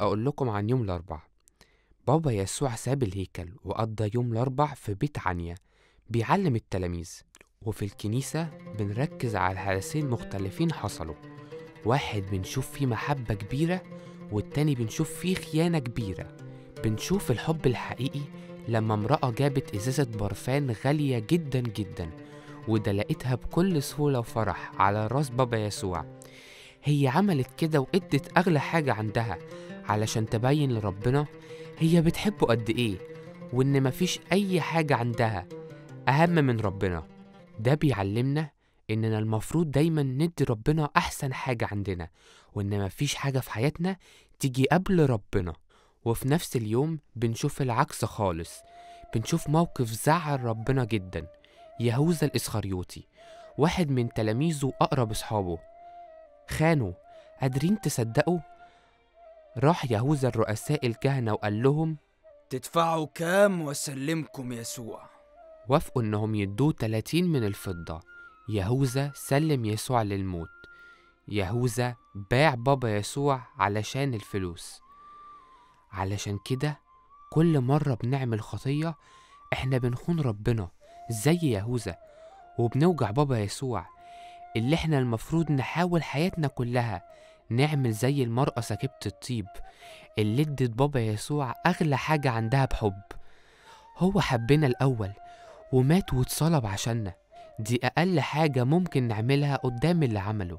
أقول لكم عن يوم الأربع بابا يسوع ساب الهيكل وقضى يوم الأربع في بيت عنيا بيعلم التلاميذ وفي الكنيسة بنركز على حدثين مختلفين حصلوا واحد بنشوف فيه محبة كبيرة والتاني بنشوف فيه خيانة كبيرة بنشوف الحب الحقيقي لما امرأة جابت إزازة برفان غالية جدا جدا ودلقتها بكل سهولة وفرح على راس بابا يسوع هي عملت كده وادت أغلى حاجة عندها علشان تبين لربنا هي بتحبه قد إيه وإن مفيش أي حاجة عندها أهم من ربنا ده بيعلمنا إننا المفروض دايما ندي ربنا أحسن حاجة عندنا وإن مفيش حاجة في حياتنا تيجي قبل ربنا وفي نفس اليوم بنشوف العكس خالص بنشوف موقف زعل ربنا جدا يهوذا الإسخريوطي واحد من تلاميذه وأقرب أصحابه خانوا قادرين تصدقوا راح يهوذا الرؤساء الكهنة وقال لهم تدفعوا كام وسلمكم يسوع وافقوا إنهم يدوه 30 من الفضة يهوذا سلم يسوع للموت يهوذا باع بابا يسوع علشان الفلوس علشان كده كل مرة بنعمل خطية احنا بنخون ربنا زي يهوذا وبنوجع بابا يسوع اللي احنا المفروض نحاول حياتنا كلها نعمل زي المرأة سكيبة الطيب اللي ادت بابا يسوع أغلى حاجة عندها بحب هو حبنا الأول ومات واتصلب عشاننا دي أقل حاجة ممكن نعملها قدام اللي عمله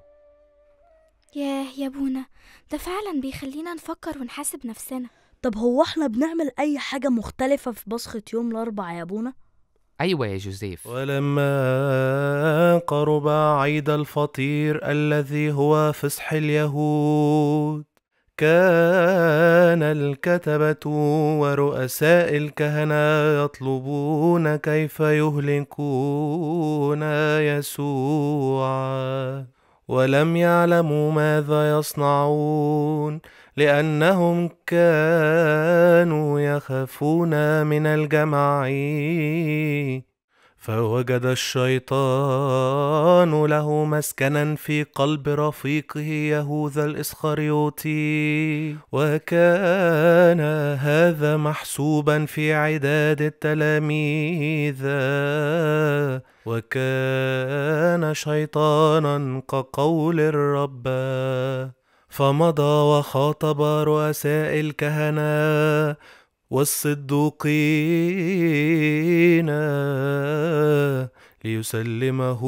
ياه يا بونا ده فعلا بيخلينا نفكر ونحاسب نفسنا طب هو احنا بنعمل اي حاجة مختلفة في بصخة يوم الاربع يا ابونا أيوة يا جوزيف ولما قرب عيد الفطير الذي هو فصح اليهود كان الكتبة ورؤساء الكهنة يطلبون كيف يهلكون يسوع ولم يعلموا ماذا يصنعون لأنهم كانوا يخافون من الجمع فوجد الشيطان له مسكنا في قلب رفيقه يهوذا الإسخريوطي وكان هذا محسوبا في عداد التلاميذ وكان شيطانا كقول الرب فمضى وخاطب رؤساء الكهنة والصدوقين ليسلمه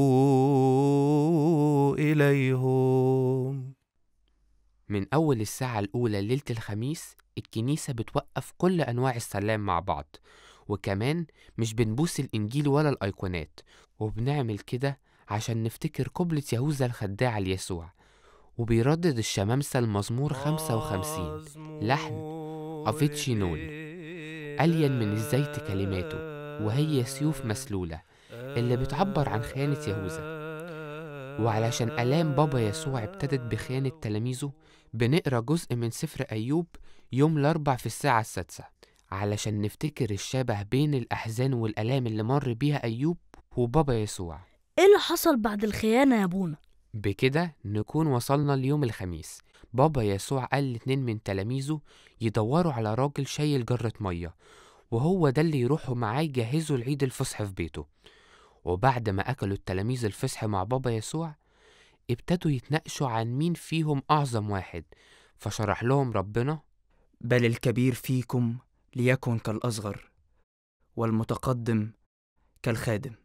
إليهم من أول الساعة الأولى ليلة الخميس الكنيسة بتوقف كل أنواع السلام مع بعض وكمان مش بنبوس الإنجيل ولا الأيقونات وبنعمل كده عشان نفتكر قبلة يهوذا الخداع ليسوع وبيردد الشمامسة المزمور 55 لحن أفيتشي نون ألين من الزيت كلماته وهي سيوف مسلولة اللي بتعبر عن خيانة يهوذا وعلشان آلام بابا يسوع ابتدت بخيانة تلاميذه بنقرا جزء من سفر أيوب يوم الأربع في الساعة السادسة علشان نفتكر الشبه بين الأحزان والآلام اللي مر بيها أيوب وبابا يسوع ايه اللي حصل بعد الخيانة يا ابونا بكده نكون وصلنا ليوم الخميس بابا يسوع قال لاتنين من تلاميذه يدوروا على راجل شايل جرة مية وهو ده اللي يروحوا معاه يجهزوا العيد الفصح في بيته وبعد ما أكلوا التلاميذ الفصح مع بابا يسوع ابتدوا يتناقشوا عن مين فيهم أعظم واحد فشرح لهم ربنا بل الكبير فيكم ليكن كالأصغر والمتقدم كالخادم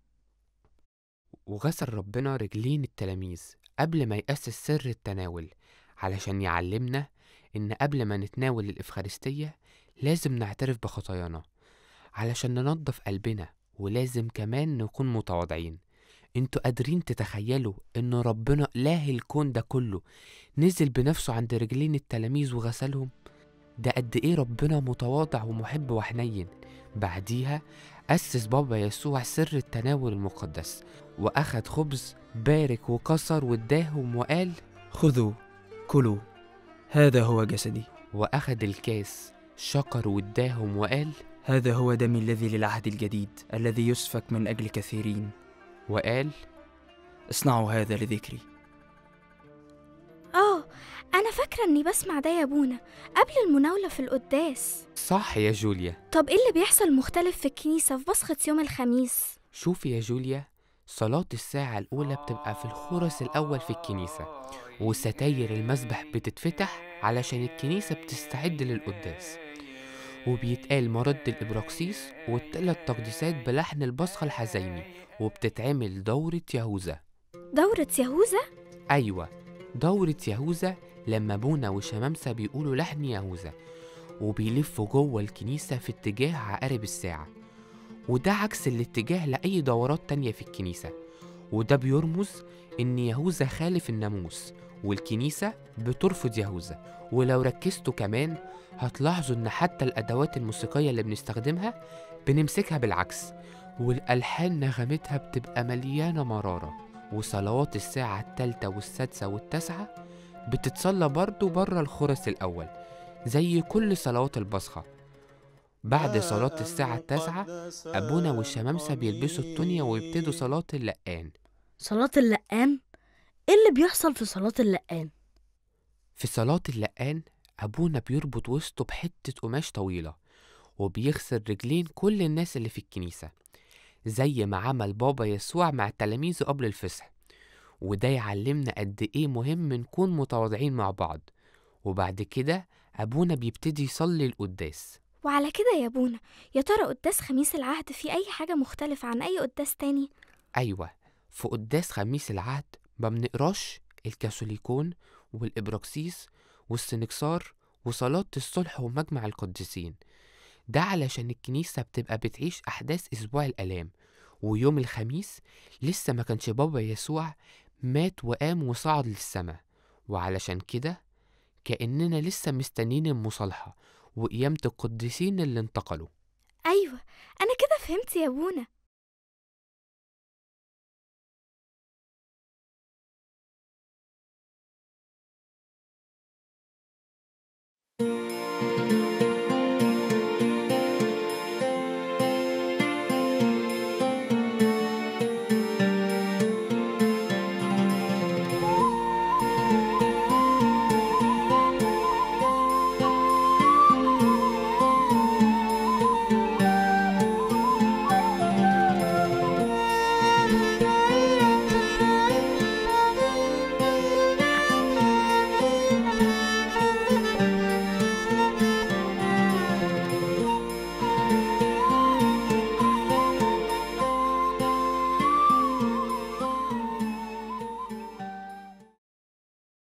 وغسل ربنا رجلين التلاميذ قبل ما يأسس سر التناول علشان يعلمنا إن قبل ما نتناول الإفخارستية لازم نعترف بخطايانا علشان ننضف قلبنا ولازم كمان نكون متواضعين انتوا قادرين تتخيلوا ان ربنا اله الكون ده كله نزل بنفسه عند رجلين التلاميذ وغسلهم ده قد ايه ربنا متواضع ومحب وحنين بعديها أسس بابا يسوع سر التناول المقدس وأخد خبز بارك وكسر واداهم وقال خذوا كلوا هذا هو جسدي وأخد الكاس شكر واداهم وقال هذا هو دمي الذي للعهد الجديد الذي يسفك من أجل كثيرين وقال اصنعوا هذا لذكري اه أنا فاكرة إني بسمع ده يا بونا قبل المناولة في القداس صح يا جوليا طب إيه اللي بيحصل مختلف في الكنيسة في بصخة يوم الخميس؟ شوفي يا جوليا صلاة الساعة الأولى بتبقى في الخورس الأول في الكنيسة وستاير المسبح بتتفتح علشان الكنيسة بتستعد للقداس وبيتقال مرد الإبراكسيس والتلات تقديسات بلحن البصخة الحزيني وبتتعمل دورة يهوذا دورة يهوذا؟ أيوة دورة يهوذا لما بونا وشمامسة بيقولوا لحن يهوذا وبيلفوا جوه الكنيسة في اتجاه عقارب الساعة وده عكس الاتجاه لأي دورات تانية في الكنيسة وده بيرمز إن يهوذا خالف الناموس والكنيسة بترفض يهوذا ولو ركزتوا كمان هتلاحظوا إن حتى الأدوات الموسيقية اللي بنستخدمها بنمسكها بالعكس والألحان نغمتها بتبقى مليانة مرارة وصلوات الساعة التالتة والسادسة والتاسعة بتتصلى برضه بره الخرس الأول زي كل صلوات البصخة بعد صلاة الساعة التاسعة أبونا والشمامسة بيلبسوا التونية ويبتدوا صلاة اللقان صلاة اللقان ايه اللي بيحصل في صلاة اللقان في صلاة اللقان أبونا بيربط وسطه بحتة قماش طويلة وبيغسل رجلين كل الناس اللي في الكنيسة زي ما عمل بابا يسوع مع تلاميذه قبل الفصح وده يعلمنا قد إيه مهم نكون متواضعين مع بعض وبعد كده أبونا بيبتدي يصلي القداس وعلى كده يا بونا يا ترى قداس خميس العهد في أي حاجة مختلفة عن أي قداس تاني؟ أيوة في قداس خميس العهد ما بنقراش الكاثوليكون والإبراكسيس والسنكسار وصلاة الصلح ومجمع القديسين ده علشان الكنيسة بتبقى بتعيش أحداث أسبوع الآلام ويوم الخميس لسه ما كانش بابا يسوع مات وقام وصعد للسماء وعلشان كده كأننا لسه مستنين المصالحة وقيامة القديسين اللي انتقلوا أيوة أنا كده فهمت يا بونا